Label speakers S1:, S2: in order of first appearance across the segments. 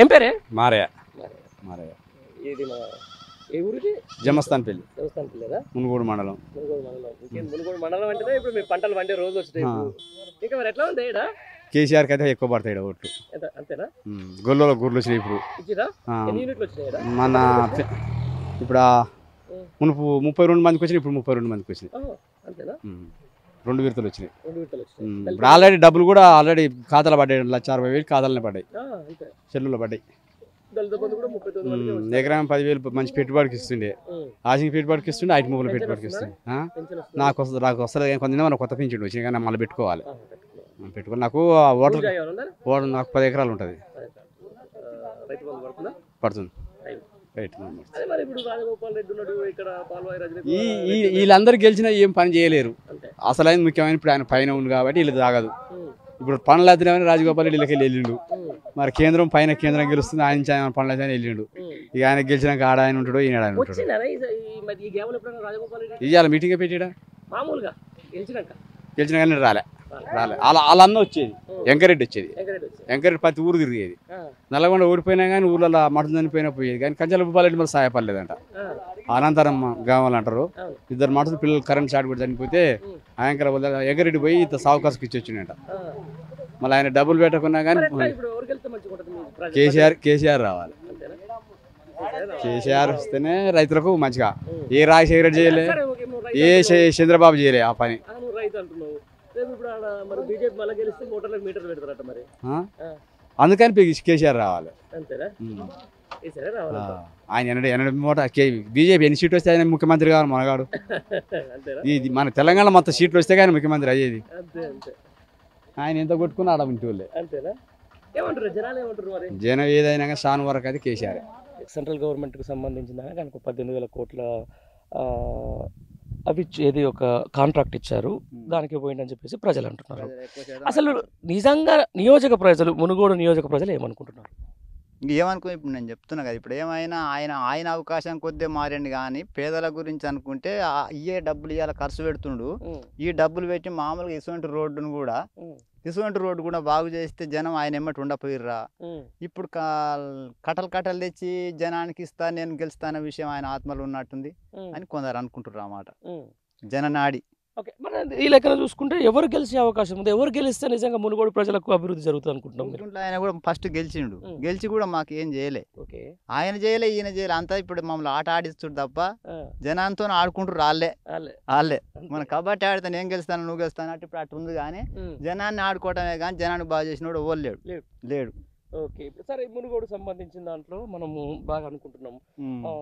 S1: ఏం పేరే
S2: మారయ్య మారయ్య
S1: ఇది మన ఏ ఊరిది
S2: జమస్థాన్ పెళ్లి
S1: దేవస్థానం పిల్లరా
S2: మునుగోడు మండలం
S1: మునుగోడు మండలం ఇంకేం మునుగోడు మండలం అంటేనే ఇప్పుడు మీ పంటలు పండే రోజు వచ్చినాయి
S2: ఆ.
S1: ఇప్పుడు. ఇంకా మరి ఎట్లా ఉంది ఈడ
S2: కేసీఆర్కి అయితే ఎక్కువ పడతాయి ఈడ ఓట్లు
S1: ఎంత అంతేనా
S2: ఉమ్, గొల్లలో గుర్లు వచ్చినాయి ఇప్పుడు
S1: ఇచ్చిరా
S2: ఆ,
S1: ఎన్ని యూనిట్లు వచ్చినాయి ఈడ
S2: మన పె- ఇప్పుడు ఆ మునుపు ముప్పై రెండు మందికి వచ్చినాయి ఇప్పుడు ముప్పై రెండు మందికి వచ్చినాయి
S1: ఆహా, అంతేనా
S2: ఉమ్, రెండు విడతలు వచ్చినాయి
S1: రెండు విడతలు
S2: ఉమ్,
S1: వచ్చినాయి
S2: ఇప్పుడు ఆల్రెడీ డబ్బులు కూడా ఆల్రెడీ ఖాతాలో పడ్డాయి లక్ష అరవై వేలు ఖాతాలోనే పడ్డాయి
S1: ఆ, అంతే
S2: చెల్లులో పడ్డాయి
S1: దళిత బంధు కూడా ముప్పై తొమ్మిది మందికి
S2: ఉమ్, ఎకరం పదివేలు మంచి పెట్టుబడికి ఇస్తుండే
S1: ఉమ్.
S2: ఆశకి పెట్టుబడికి ఇస్తుండే ఐటీ మొబైల్ పెట్టుబడికి ఇస్తుండే ఆ?
S1: పెన్షన్ వస్తుందా?
S2: నాకు వస్తుంది నాకు వస్తుంది కొంత మన కొత్త పింఛన్ వచ్చింది కానీ మళ్ళీ పెట్టుకోవాలి
S1: ఆహా, పెట్టుకున్నాం.
S2: పెట్టుకోవాలి నాకు ఆ ఓటర్
S1: పూజ ఏమైనా ఉందా?
S2: ఓటర్ నాకు పది ఎకరాలు ఉంటుంది
S1: ఆ, రైతు బంధు పడుతుందా
S2: పడుతుంది
S1: రైట్.
S2: రైట్
S1: అదే మరి ఇప్పుడు రాజగోపాల్ రెడ్డి ఉన్నాడు ఇక్కడ పాల్వాయి రజనీ
S2: ఈ ఈ వీళ్ళందరూ గెలిచినా ఏం పని చేయలేరు
S1: అంతే
S2: అసలైన ముఖ్యమైన ఇప్పుడు ఆయన పైన ఉంది కాబట్టి వీళ్ళు తాగదు
S1: ఉమ్,
S2: ఇప్పుడు పనులు అవుతున్నాయని రాజగోపాల్ రెడ్డి వీళ్ళకి వెళ్ళిండు
S1: ఉమ్,
S2: మరి కేంద్రం పైన కేంద్రం గెలుస్తుంది ఆయన నుంచి ఆయన పనులు అయితే వెళ్ళిండు
S1: ఉమ్.
S2: ఇక ఆయన గెలిచినాక ఆడ ఆయన ఉంటాడు ఈయన ఆయన ఉంటాడు
S1: వచ్చిందా ఈ ఈ మరి ఈ గ్యామ్లో ఎప్పుడైనా రాజగోపాల్ రెడ్డి
S2: ఇవాళ మీటింగ్ పెట్టాడా
S1: మామూలుగా గెలిచినాక
S2: గెలిచిన కానీ రాలే రాలే వాళ్ళ వాళ్ళ అన్న వచ్చేది వెంకరెడ్డి వచ్చేది
S1: వెంకరెడ్డి వచ్చి
S2: వెంకరెడ్డి ప్రతి ఊరు తిరిగేది
S1: ఆ,
S2: నల్లగొండ ఓడిపోయినా కానీ ఊళ్ళలో మటన్ చనిపోయినా పోయేది కానీ కంచెల భూపాలరెడ్డి మరి సహాయపడలేదంట
S1: ఆ,
S2: అనంతరం గావాలంటారు అంటారు
S1: అవును.
S2: ఇద్దరు మనుషులు పిల్లలు కరెంట్ షాట్ కొట్టి చనిపోతే
S1: ఉమ్.
S2: ఆయనకర వెంకరెడ్డి పోయి ఇంత సావుకాసుకి ఇచ్చి వచ్చిండట
S1: ఆ.
S2: మళ్ళీ ఆయన డబ్బులు పెట్టకున్నా కానీ
S1: మరి ఎట్లా ఇప్పుడు ఎవరికి వెళ్తే మంచిగా ఉంటుంది మీ ప్రజ-
S2: కేసీఆర్ కేసీఆర్ రావాలి
S1: అంతేనా? అంతేనా?
S2: కేసీఆర్ వస్తేనే రైతులకు మంచిగా ఏ రాజశేఖర రెడ్డి చేయలే
S1: సరే, ఓకే, నువ్వు రైతు
S2: ఏ
S1: అంటున్నావు.
S2: చే- చంద్రబాబు చేయలే ఆ పని
S1: ఆ, నువ్వు రైతు అంటున్నావు రేపు ఇప్పుడు ఆడ మరి బీజేపీ మళ్ళీ గెలిస్తే మోటార్లకు మీటర్ పెడతారట మరి
S2: ఆ?
S1: ఆ,
S2: అందుకని పి- కేసీఆర్ రావాలి
S1: అంతేనా
S2: ఉమ్.
S1: ఈ సరే రావాలి
S2: ఆ. ఆయన ఎన్నడు ఎన్నడు మూట బీజేపీ ఎన్ని సీట్లు వస్తే ఆయన ముఖ్యమంత్రి కావాలి మనగాడు
S1: అంతేనా
S2: ఇది మన తెలంగాణ మొత్తం సీట్లు వస్తే కానీ ముఖ్యమంత్రి అయ్యేది
S1: అంతే అంతే
S2: ఆయన ఎంత కొట్టుకున్నా ఆడ ఇంటి వాళ్ళే
S1: అంతేనా ఏమంటారు జనాలు ఏమంటారు మరి
S2: జనం ఏదైనా కానీ షాన్ వరకు అయితే కేసీఆర్
S1: సెంట్రల్ గవర్నమెంట్కి సంబంధించిన దానికి ఒక పద్దెనిమిది వేల కోట్ల ఆ, అవి ఇచ్చి- ఏది ఒక కాంట్రాక్ట్ ఇచ్చారు దానికి పోయిందని చెప్పేసి ప్రజలు అంటున్నారు అసలు నిజంగా నియోజక ప్రజలు మునుగోడు నియోజక ప్రజలు ఏమనుకుంటున్నారు
S3: ఏమనుకో ఇప్పుడు నేను చెప్తున్నా కదా ఇప్పుడు ఏమైనా ఆయన ఆయన అవకాశం కొద్దే మారండి కానీ పేదల గురించి అనుకుంటే ఆ- ఇయ్యే డబ్బులు ఇవాళ ఖర్చు పెడుతుండు ఈ డబ్బులు పెట్టి మామూలుగా ఇటువంటి రోడ్డును కూడా ఇటువంటి రోడ్డు కూడా బాగు చేస్తే జనం ఆయన ఎమ్మటి ఉండపోయిర్రా ఇప్పుడు కా- కట్టలు కట్టలు తెచ్చి జనానికి ఇస్తా నేను గెలుస్తా అనే విషయం ఆయన ఆత్మలో ఉన్నట్టుంది అని కొందరు అనుకుంటున్నారు అన్నమాట జననాడి
S1: ఓకే మరి ఈ లెక్కన చూసుకుంటే ఎవరు గెలిచే అవకాశం ఉంది ఎవరు గెలిస్తే నిజంగా మునుగోడు ప్రజలకు అభివృద్ధి జరుగుతుంది అనుకుంటున్నాం మీరు
S3: ఊరుకుంటే ఆయన కూడా ఫస్ట్ గెలిచిండు
S1: ఉం.
S3: గెలిచి కూడా మాకు ఏం చేయలే
S1: ఓకే
S3: ఆయన చేయలే ఈయన చేయలే అంతా ఇప్పుడు మమ్మల్ని ఆట ఆడిస్తుడు తప్ప
S1: ఆ,
S3: జనాంతో ఆడుకుంటూ రాలే
S1: వాళ్ళే.
S3: వాళ్ళే
S1: అంతే.
S3: మన కబడ్డీ ఆడితే నేను గెలుస్తాను నువ్వు గెలుస్తాను అంటే ఇప్పుడు అటు ఉంది కానీ
S1: ఉమ్,
S3: జనాన్ని ఆడుకోవటమే కానీ జనాన్ని బాగా చేసినోడు ఎవరు లేడు
S1: లేడు.
S3: లేడు
S1: ఓకే ఇప్పుడు సరే మునుగోడు సంబంధించిన దాంట్లో మనము బాగా అనుకుంటున్నాం
S3: ఉం.
S1: ఆ,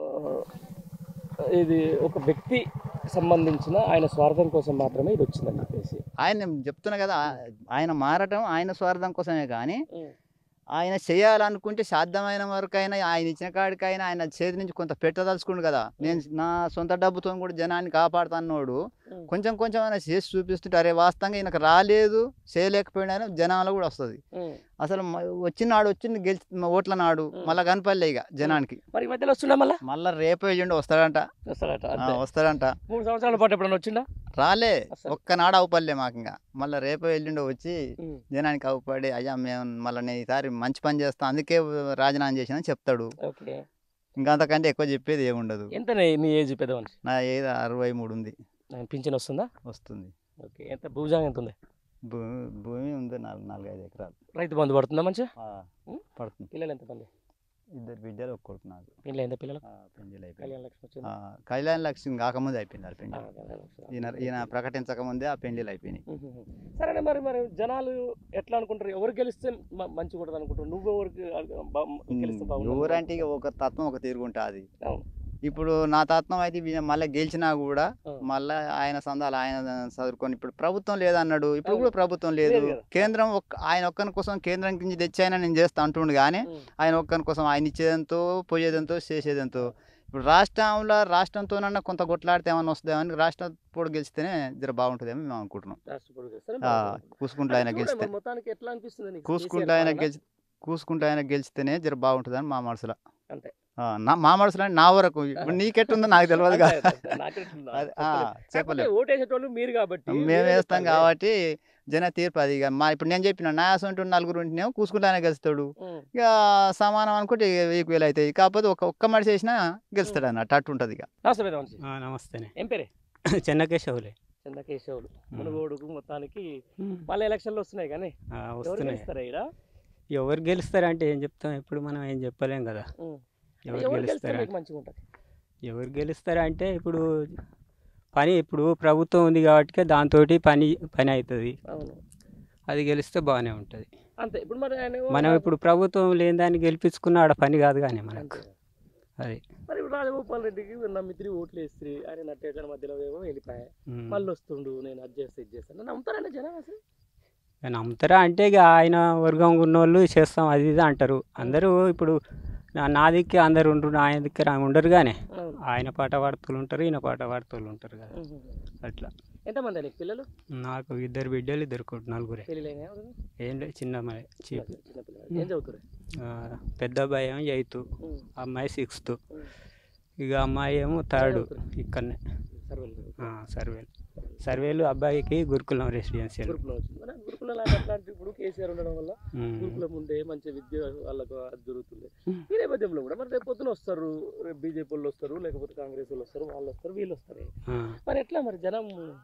S1: ఇది ఒక వ్యక్తి సంబంధించిన ఆయన స్వార్థం కోసం మాత్రమే ఇది వచ్చిందని చెప్పేసి
S3: ఆయన చెప్తున్నా కదా ఆయన మారటం ఆయన స్వార్థం కోసమే కానీ
S1: ఉమ్,
S3: ఆయన చేయాలనుకుంటే సాధ్యమైన వరకు అయినా ఆయన ఇచ్చిన కాడికైనా ఆయన చేతి నుంచి కొంత పెట్టదలుచుకుండు కదా నేను నా సొంత డబ్బుతో కూడా జనాన్ని కాపాడుతాన్నోడు
S1: ఉమ్.
S3: కొంచెం కొంచెం అయినా చేసి చూపిస్తుంటే అరే వాస్తవంగా ఈయనకు రాలేదు చేయలేకపోయినా జనాలు కూడా వస్తుంది
S1: ఉమ్.
S3: అసలు మ- వచ్చిన నాడు వచ్చింది గెలిచి ఓట్ల నాడు
S1: ఉం.
S3: మళ్ళీ కనపడలే ఇక జనానికి
S1: మరి ఈ మధ్యలో వస్తుండా మళ్ళా
S3: మళ్ళీ రేపు ఎల్లుండి వస్తాడంట
S1: వస్తాడట
S3: ఆ,
S1: అంతే
S3: వస్తాడంట
S1: మూడు సంవత్సరాల పాటు ఎప్పుడైనా వచ్చిండా
S3: రాలే
S1: అసలు.
S3: ఒక్కనాడు అవుపడలే మాకు ఇంకా మళ్ళీ రేపు ఎల్లుండి వచ్చి
S1: ఉమ్,
S3: జనానికి అవుపడి అయ్యా మేము మళ్ళీ నేను ఈసారి మంచి పని చేస్తాం అందుకే రాజీనామా చేసిన చెప్తాడు
S1: ఓకే
S3: ఇంకా అంతకంటే ఎక్కువ చెప్పేది ఏముండదు
S1: ఎంత నీ నీ ఏజ్ పెద్ద మనిషి
S3: నా ఏదో అరవై మూడు ఉంది
S1: ఆ, పింఛన్ వస్తుందా
S3: వస్తుంది
S1: ఓకే ఎంత భూజాంగం ఎంత ఉంది
S3: భూమి భూమి ఉంది నాలుగు నాలుగైదు ఎకరాలు
S1: రైతు బంధు పడుతుందా మంచిగా
S3: ఆ,
S1: ఉం?
S3: పడుతుంది
S1: పిల్లలు ఎంత మంది
S3: ఇద్దరు బిడ్డలు ఒక కొడుకు నాకు
S1: పిల్లలు ఎంత పిల్లలు
S3: ఆ, పెండ్లిలు అయిపోయింది
S1: కళ్యాణ లక్ష్మి వచ్చింది
S3: ఆ, కళ్యాణ లక్ష్మి కాకముందే అయిపోయింది వాళ్ళ పెండ్లి ఈయన ఈయన ప్రకటించక ముందే ఆ పెండ్లిలు అయిపోయినాయి
S1: సరే మరి మరి జనాలు ఎట్లా అనుకుంటారు ఎవరు గెలిస్తే మ- మంచిగా ఉంటుంది అనుకుంటారు నువ్వు ఎవరికి బా- గెలిస్తే బాగుంటుంది
S3: ఎవరంటే ఇక ఒక తత్వం ఒక తిరుగుంటుంది
S1: అవును.
S3: ఇప్పుడు నా తత్వం అయితే ఈయన మళ్ళీ గెలిచినా కూడా
S1: ఆ.
S3: మళ్ళీ ఆయన సందాలు ఆయన చదువుకొని ఇప్పుడు ప్రభుత్వం లేదన్నాడు ఇప్పుడు
S1: అవును.
S3: కూడా ప్రభుత్వం లేదు
S1: లేదు కదా.
S3: కేంద్రం ఒక్క ఆయన ఒక్కని కోసం కేంద్రం నుంచి తెచ్చి అయినా నేను చేస్తా అంటుండు కానీ
S1: ఉం.
S3: ఆయన ఒక్కని కోసం ఆయన ఇచ్చేదంతో పోయేదంతో చేసేదంతో ఇప్పుడు రాష్ట్రంలో రాష్ట్రంతోనన్నా కొంత కొట్లాడితే ఏమన్నా వస్తుందేమని రాష్ట్ర పోడు గెలిస్తేనే జర బాగుంటుందేమో మేము అనుకుంటున్నాం
S1: రాష్ట్రపతి గెలిస్తే
S3: ఆ,
S1: బాగుంటుంది.
S3: కూసుకుంటూ ఆయన
S1: చూడండి
S3: గెలిస్తే
S1: మరి మొత్తానికి ఎట్లా అనిపిస్తుంది నీకు?
S3: కూసుకుంటూ
S1: కేసీఆర్
S3: ఆయన
S1: పాలన?
S3: గెలిచి కూసుకుంటూ ఆయన గెలిస్తేనే జర బాగుంటుందని మా మనసులో
S1: అంతే.
S3: ఆ, నా మా మనసులో అంటే నా వరకు ఇప్పుడు నీకెట్టుందో నాకు తెలియదు
S1: అంతే,
S3: కదా
S1: అంతే, నాకే తెలియదు.
S3: అది, ఆ,
S1: చెప్పలేదు.
S3: చెప్పలేదు
S1: కాకపోతే ఓటేసేటోళ్ళు మీరు కాబట్టి
S3: మేము
S1: మీరే
S3: వేస్తాం
S1: చెప్పాలి.
S3: కాబట్టి జన తీర్పు అది ఇక మా ఇప్పుడు నేను చెప్పిన నా అసంటు నలుగురు ఉంటేనేమో కూసుకుంటానే గెలుస్తాడు
S1: ఉమ్.
S3: ఇక సమానం అనుకుంటే ఈక్వల్ అవుతాయి కాకపోతే ఒక ఒక్క మనిషి వేసినా గెలుస్తాడు అన్నట్టు అట్టు ఉంటుంది ఇక
S1: నమస్తే పెద్ద మనిషి
S4: ఆ, నమస్తేనే
S1: ఏం పేరే
S4: చెన్నకేశవులే
S1: చంద్రకేశవులు
S4: ఉమ్.
S1: మునుగోడుకు మొత్తానికి మళ్ళీ ఎలక్షన్లు వస్తున్నాయి కానీ
S4: ఆ,
S1: ఎవరు
S4: వస్తున్నాయి
S1: గెలుస్తారా ఈడ
S4: ఎవరు గెలుస్తారంటే ఏం చెప్తాం ఇప్పుడు మనం ఏం చెప్పలేం కదా
S1: ఉమ్.
S4: ఎవరు
S1: ఎవరు గెలిస్తే
S4: గెలుస్తారా
S1: మీకు మంచిగా ఉంటుంది
S4: ఎవరు గెలుస్తారా అంటే ఇప్పుడు పని ఇప్పుడు ప్రభుత్వం ఉంది కాబట్టి దాంతో పని పని అవుతుంది
S1: అవును
S4: అది గెలిస్తే బాగానే ఉంటుంది
S1: అంతే ఇప్పుడు మరి ఆయన ఏమో
S4: మనం ఇప్పుడు ప్రభుత్వం లేని దాన్ని గెలిపించుకున్న ఆడ పని కాదు కానీ మనకు
S1: అంతే.
S4: అది
S1: మరి ఇప్పుడు రాజగోపాల్ రెడ్డికి నమ్మిత్రి ఓట్లు వేస్తే ఆయన నట్టేట మధ్యలో ఏమో వెళ్ళిపోయాయి
S4: ఉమ్.
S1: మళ్ళీ వస్తుండు నేను అది చేస్తే ఇది చేస్తాను నమ్ముతారంటే జనం అసలు
S4: ఇక నమ్ముతారా అంటే ఇక ఆయన వర్గం ఉన్న వాళ్ళు చేస్తాం అది ఇది అంటారు అందరూ ఇప్పుడు నా నా దిక్కే అందరు ఉండరు ఆయన దిక్కే రా- ఉండరు కానీ
S1: అవును.
S4: ఆయన పాట పాడుతూ ఉంటారు ఈయన పాట పాడుతూ ఉంటారు కదా
S1: ఉహు.
S4: అట్లా
S1: ఎంతమంది నీకు పిల్లలు
S4: నాకు ఇద్దరు బిడ్డలు ఇద్దరు కొడుకు నలుగురే
S1: పెళ్ళిళ్ళైనా
S4: ఏం లేదు చిన్న అమ్మాయి చీప్
S1: చిన్న పిల్లలు ఏం చదువుతారు
S4: ఆ, పెద్ద అబ్బాయి ఏమో ఎయిత్
S1: ఉమ్.
S4: అమ్మాయి సిక్స్త్
S1: ఉమ్.
S4: ఇక అమ్మాయి ఏమో థర్డ్
S1: చదువుతారు.
S4: ఇక్కడనే
S1: సర్వేలు
S4: ఆ, సర్వేలు సర్వేలు అబ్బాయికి గురుకులం రెసిడెన్షియల్
S1: గురుకులం వచ్చింది మన గురుకులం అట్లాంటి ఇప్పుడు కేసీఆర్ ఉండడం వల్ల గురుకులం ఉండే మంచి విద్య వాళ్ళకు అది జరుగుతుంది
S4: ఉమ్.
S1: ఈ నేపథ్యంలో కూడా మరి రేపు పొద్దున వస్తారు రేపు బీజేపీ వాళ్ళు వస్తారు లేకపోతే కాంగ్రెస్ వాళ్ళు వస్తారు వాళ్ళు వస్తారు వీళ్ళు వస్తారు మరి ఎట్లా మరి జనం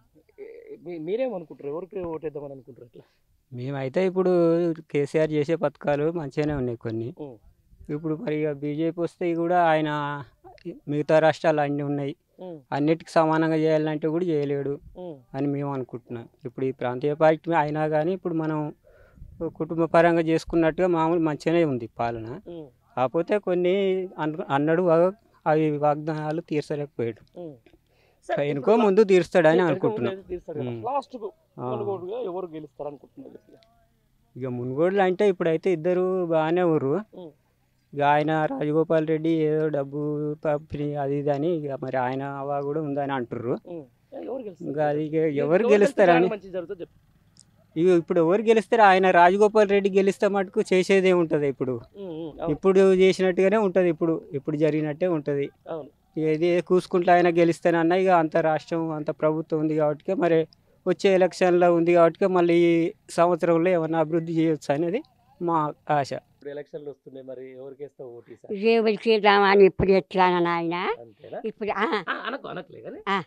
S1: ఏ- మీ- మీరేమనుకుంటారు ఎవరికి ఓటేద్దామని అనుకుంటారు ఎట్లా
S4: మేమైతే ఇప్పుడు కేసీఆర్ చేసే పథకాలు మంచిగానే ఉన్నాయి కొన్ని
S1: ఉమ్.
S4: ఇప్పుడు మరి ఇక బీజేపీ వస్తే కూడా ఆయన మిగతా రాష్ట్రాలు అన్నీ ఉన్నాయి
S1: ఉమ్.
S4: అన్నిటికి సమానంగా చేయాలంటే కూడా చేయలేడు
S1: ఉమ్.
S4: అని మేము అనుకుంటున్నాం ఇప్పుడు ఈ ప్రాంతీయ పార్టీ అయినా కానీ ఇప్పుడు మనం కుటుంబ పరంగా చేసుకున్నట్టుగా మామూలు మంచిగానే ఉంది పాలన
S1: ఉమ్.
S4: కాకపోతే కొన్ని అన్- అన్నాడు వా- అవి వాగ్దానాలు తీర్చలేకపోయాడు
S1: ఉమ్. సరే,
S4: ఎనుకో
S1: ఇప్పుడు
S4: ముందు తీరుస్తాడని
S1: వెనుక
S4: అనుకుంటున్నాం
S1: ఉండేది తీస్తాడు కదా.
S4: ఉమ్.
S1: లాస్ట్ కు
S4: ఆ.
S1: కొనుగోలుగా ఎవరు గెలుస్తారు అనుకుంటున్నారు ఇట్లా.
S4: ఇక మునుగోడులు అంటే ఇప్పుడైతే ఇద్దరు బాగానే ఊరు
S1: ఉమ్.
S4: ఇక ఆయన రాజగోపాల్ రెడ్డి ఏదో డబ్బు పంపిణీ అది ఇది అని ఇక మరి ఆయన హవా కూడా ఉందని అంటుర్రు
S1: ఉమ్. ఎవరు గెలుస్తారు
S4: ఇంకా అది ఇక
S1: ఎవరు
S4: ఎవరు
S1: గెలిస్తే
S4: గెలుస్తారని
S1: చాలా మంచి జరుగుతుంది చెప్పు
S4: ఇక ఇప్పుడు ఎవరు గెలుస్తారు ఆయన రాజగోపాల్ రెడ్డి గెలిస్తే మటుకు చేసేదే ఉంటుంది ఇప్పుడు
S1: ఉమ్. ఉమ్. అవును.
S4: ఇప్పుడు చేసినట్టుగానే ఉంటుంది ఇప్పుడు ఇప్పుడు జరిగినట్టే ఉంటుంది
S1: అవును
S4: ఇది కూసుకుంటే ఆయన గెలిస్తేనన్న ఇక అంత రాష్ట్రం అంత ప్రభుత్వం ఉంది కాబట్టి మరి వచ్చే ఎలక్షన్లో ఉంది కాబట్టి మళ్ళీ ఈ సంవత్సరంలో ఏమన్నా అభివృద్ధి చేయొచ్చు అనేది మా ఆశ
S1: ఇప్పుడు ఎలక్షన్లు వస్తున్నాయి మరి ఎవరికి వేస్తావు ఓటు ఈసారి?
S5: రేవులు చేద్దామని ఇప్పుడు ఎట్లా నాయన
S1: అంతేనా
S5: ఇప్పుడు ఆ,
S1: ఆ, అనకు అనకులే కానీ
S5: ఆ.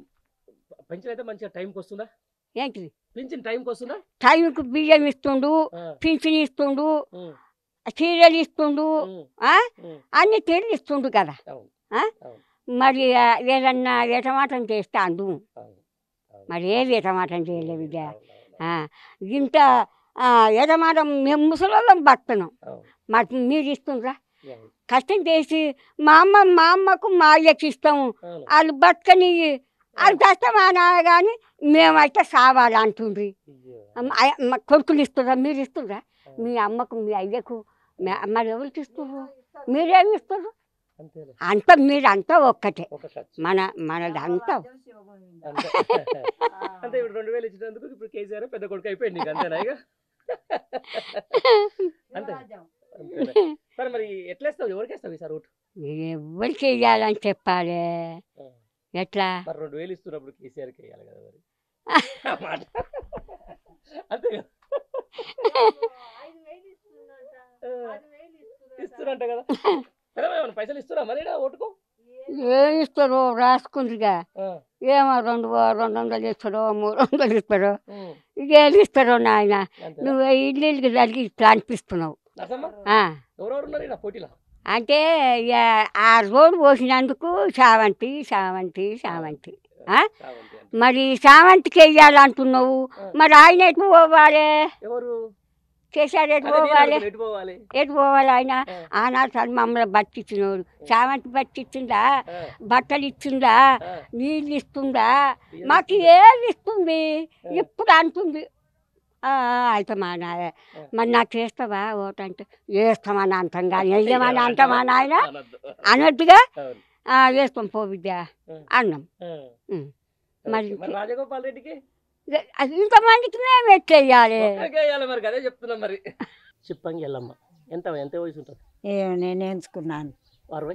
S1: పెన్షన్ అయితే మంచిగా టైంకి వస్తుందా
S5: ఏంటిది
S1: పింఛన్ టైంకి వస్తుందా
S5: టైంకు బియ్యం ఇస్తుండు
S1: ఆ,
S5: పింఛన్ ఇస్తుండు
S1: ఉమ్,
S5: చీరలు ఇస్తుండు
S1: ఉమ్,
S5: ఆ?
S1: ఉమ్,
S5: అన్ని తీర్లు ఇస్తుండు కదా
S1: అవును
S5: ఆ?
S1: అవును
S5: మరి ఆ, ఏదన్నా ఏటమాటం చేస్తే అందు
S1: అవును అవును.
S5: మరి ఏది ఏటమాటం చేయలేదు బిడ్డ
S1: అవును, అవును,
S5: ఆ, ఇంత ఆ, ఏటమాటం మేము ముసలోళ్ళం బతున్నాం
S1: అవును,
S5: మరి మీరు ఇస్తుండ్రా
S1: అవును,
S5: కష్టం చేసి మా అమ్మ మా అమ్మకు మా అయ్యకి ఇస్తాము
S1: అవును.
S5: వాళ్ళు బతకని అది కష్టమానా కానీ మేమైతే సావాలి అంటుండ్రి
S1: అయ్యో.
S5: అమ్మ, అయ్య- మా కొడుకులు ఇస్తుండ్రా మీరు ఇస్తుండ్రా మీ అమ్మకు మీ అయ్యకు మీ- మరి ఎవరికి ఇస్తుర్రు మీరేమి ఇస్తుర్రు
S1: అంతేలే
S5: అంతా మీరంతా ఒక్కటే
S1: ఒక ఖర్చు
S5: మన మనదంతా
S1: అంతే అంతే ఇప్పుడు రెండు వేలు ఇచ్చినందుకు ఇప్పుడు కేసీఆర్ పెద్ద కొడుకు అయిపోయింది నీకు అంతేనా ఇక అంతే అంతేనా? సరే మరి ఎట్లా వేస్తావు ఎవరికి వేస్తావు ఈసారి ఓటు
S5: ఎవరికి వేయాలని చెప్పాలి
S1: ఆ.
S5: ఎట్లా
S1: మరి రెండు వేలు ఇస్తున్నప్పుడు కేసీఆర్కి వేయాలి కదా మరి ఆ మాట అంతే కదా ఆ, ఇస్తున్నంట కదా మేడం ఏమన్నా పైసలు ఇస్తున్నా మరి ఈడ ఓటుకు
S5: ఏం ఇస్తారో రాసుకుందిగా
S1: ఆ,
S5: ఏమో రెండు రెండు వందలు ఇస్తారో మూడు వందలు ఇస్తారో
S1: ఉమ్,
S5: ఇదేది ఇస్తారో నాయన
S1: అంతేనా?
S5: నువ్వు ఇల్లు ఇల్లు కలిగి ఇట్లా అనిపిస్తున్నావు
S1: నరసమ్మ
S5: ఆ,
S1: ఎవరెవరు ఉన్నారు ఈడ పోటీలో
S5: అంటే ఇక ఆ రోడ్డు పోసినందుకు సావంతి సావంతి సావంతి ఆ?
S1: రావంతి అంటే.
S5: మరి సావంతికి వెయ్యాలంటున్నావు మరి ఆయన ఎటు పోవాలి
S1: ఎవరు
S5: కేసీఆర్ ఎటు
S1: అదే నేను
S5: పోవాలి
S1: అడుగుతున్నా, ఎటు పోవాలి
S5: ఎటు పోవాలి ఆయన
S1: ఆ.
S5: ఆనాడు సార్ మమ్మల్ని బతికిచ్చినోడు సావంతి బతికిచ్చిందా
S1: ఆ,
S5: బట్టలు ఇచ్చిందా
S1: ఆ,
S5: నీళ్ళు ఇస్తుందా
S1: బియ్యం
S5: మాకు
S1: ఇస్తుందా?
S5: ఏది ఇస్తుంది
S1: ఆ.
S5: ఇప్పుడు అంటుంది ఆ, అయితే మా నాయ మరి నాకు చేస్తావా ఓటు అంటే వేస్తామని అంటాం కానీ వెయ్యమని అంటామా నాయన
S1: అనొద్దు.
S5: అన్నట్టుగా
S1: అవును.
S5: ఆ, వేస్తాం పో బిడ్డ
S1: ఆ.
S5: అన్నాం
S1: ఆ.
S5: ఉమ్.
S1: ఓకే.
S5: మరి
S1: మరి రాజగోపాల్ రెడ్డికి
S5: ఇక అది ఇంతమందికి మేము ఎట్లెయ్యాలి
S1: ఒక్కరికే వేయాలి మరి అదే చెప్తున్నాం మరి చిప్పంగి ఎల్లమ్మ ఎంత ఎంత వయసు ఉంటుంది
S6: ఏమో నేను ఎంచుకున్నాను
S1: అరవై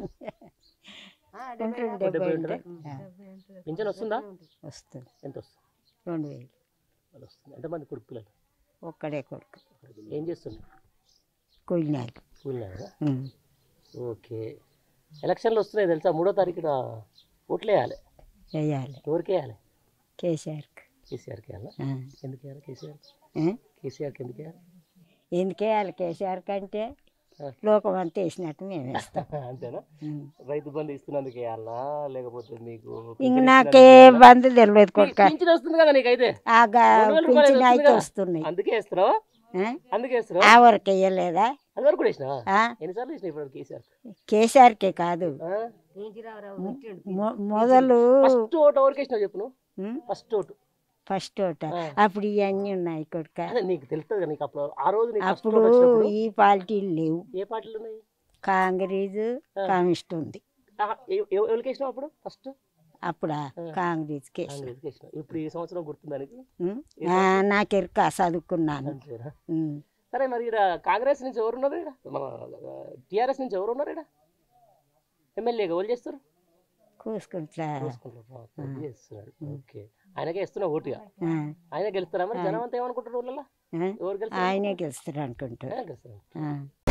S6: ఉంటుంది
S1: డెబ్బై
S6: డెబ్బై
S1: ఉంటుందా?
S6: ఉంటుంది. ఆ,
S1: పింఛన్ వస్తుందా
S6: వస్తుంది
S1: ఎంత వస్తుంది
S6: రెండు వేలు
S1: వాళ్ళు వస్తుంది ఎంతమంది కొడుకు పిల్లలు
S6: ఒక్కడే కొడుకు
S1: ఏం చేస్తున్నారు
S6: కూలినారు
S1: కూలినారా ఓకే ఎలక్షన్లు వస్తున్నాయి తెలుసా మూడో తారీఖున ఓట్లు వేయాలి
S6: వేయాలి
S1: ఎవరికి వేయాలి
S6: కేసీఆర్కి
S1: కేసీఆర్కి వేయాలా
S6: ఆ.
S1: ఎందుకు వేయాలి కేసీఆర్
S6: ఆ?
S1: కేసీఆర్కి ఎందుకు వేయాలి
S6: ఎందుకు వేయాలి కేసీఆర్ కంటే
S1: ఆ.
S6: లోకం అంతా వేసినట్టు మేము వేస్తాం
S1: అంతేనా
S6: ఉం.
S1: రైతు బంధు ఇస్తున్నందుకు వేయాలా లేకపోతే మీకు
S6: ఇంక
S1: పింఛన్
S6: నాకే
S1: ఇస్తున్నందుకు
S6: బంధు తెలియదు కొడుక
S1: వేయాలా? పింఛన్ వస్తుంది కదా నీకైతే
S6: ఆ గా-
S1: రెండు వేల రూపాయలు
S6: పింఛన్ అయితే
S1: వస్తుంది కదా?
S6: వస్తున్నాయి
S1: అందుకే వేస్తున్నావు
S6: ఆ?
S1: అందుకే వేస్తున్నావు
S6: ఆ వరకు వేయలేదా
S1: అది వరకు కూడా వేసినా
S6: ఆ?
S1: ఎన్నిసార్లు వేసినా ఇప్పుడు కేసీఆర్
S6: కేసీఆర్కే కాదు మొ- మొదలు
S1: ఫస్ట్ ఓటు ఎవరికి వేసినావు చెప్పు నువ్వు
S6: ఉం?
S1: ఫస్ట్ ఓటు
S6: ఫస్ట్ ఒకట
S1: ఆ.
S6: అప్పుడు ఇవన్నీ ఉన్నాయి కొడుక
S1: అదే నీకు తెలుస్తుంది కదా నీకు అప్పుడు ఆ రోజు నీకు ఫస్ట్
S6: అప్పుడు
S1: ఓటు వచ్చినప్పుడు
S6: ఈ పార్టీలు లేవు
S1: ఏ పార్టీలు ఉన్నాయి
S6: కాంగ్రెస్
S1: ఆ.
S6: కమ్యూనిస్ట్ ఉంది
S1: ఆహా, ఎవ- ఎవ- ఎవరికి వేసినావు అప్పుడు ఫస్ట్
S6: అప్పుడా
S1: ఆ.
S6: కాంగ్రెస్ కేసు
S1: కాంగ్రెస్కి వేసినావు ఇప్పుడు ఈ సంవత్సరం గుర్తుందానికి
S6: నాకెరక చదువుకున్నాను
S1: అంతేనా
S6: ఉం.
S1: సరే మరి ఇక్కడ కాంగ్రెస్ నుంచి ఎవరు ఉన్నారు ఇక్కడ మన టిఆర్ఎస్ నుంచి ఎవరు ఉన్నారు ఇక్కడ ఎమ్మెల్యేగా ఎవరు చేస్తారు
S6: కూసుకుంటా
S1: చూసుకుంటారు అది చేస్తున్నాడు ఓకే ఆయనకే ఇస్తున్నావు ఓటుగా
S6: ఆ.
S1: ఆయన గెలుస్తారా మరి జనం అంతా ఏమనుకుంటారు ఊళ్ళలో
S6: ఆ?
S1: ఎవరు గెలుస్తారు
S6: ఆయనే గెలుస్తారు అనుకుంటారు
S1: గెలుస్తారు
S6: ఆ.